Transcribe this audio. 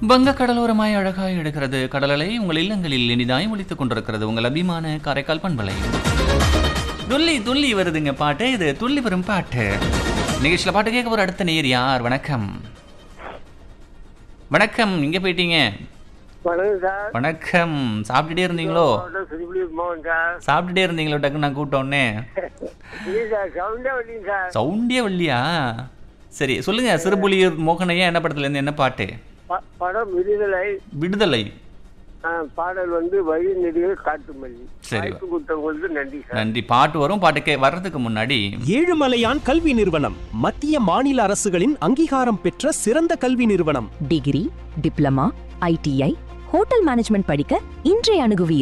வங்க கடலோரமாய் அழகாய் எடுக்கிறது கடலலை உங்கள் இல்லங்களில் இனிதாய் ஒலித்துக் கொண்டிருக்கிறது உங்கள் அபிமான காரைக்கால் பண்பலை துள்ளி துள்ளி வருதுங்க பாட்டு இது துள்ளி வரும் பாட்டு நிகழ்ச்சியில் பாட்டு கேட்க ஒரு அடுத்த நேர் யார் வணக்கம் வணக்கம் எங்க போயிட்டீங்க வணக்கம் சார் வணக்கம் சாப்பிட்டுட்டே இருந்தீங்களோ மாவட்டம் சிறுபுலி மோகன் சார் சாப்பிட்டுட்டே இருந்தீங்களோ டக்குன்னு நான் கூப்பிட்டோன்னே இல்லை சார் சவுண்டே வரலீங்க சார் சவுண்டே வரலையா சரி சொல்லுங்க சிறுபுலியூர் மோகனையா என்ன படத்துல இருந்து என்ன பாட்டு ப- படம் விடுதலை விடுதலை ஆ, பாடல் வந்து வழி நெடுகள் காட்டுமல்லி சரி. வாய்ப்பு கொடுத்தவங்களுக்கு நன்றி சார் நன்றி பாட்டு வரும் பாட்டுக்கே வர்றதுக்கு முன்னாடி ஏழுமலையான் கல்வி நிறுவனம் மத்திய மாநில அரசுகளின் அங்கீகாரம் பெற்ற சிறந்த கல்வி நிறுவனம் degree diploma ITI hotel management படிக்க இன்றைய அணுகுவீர்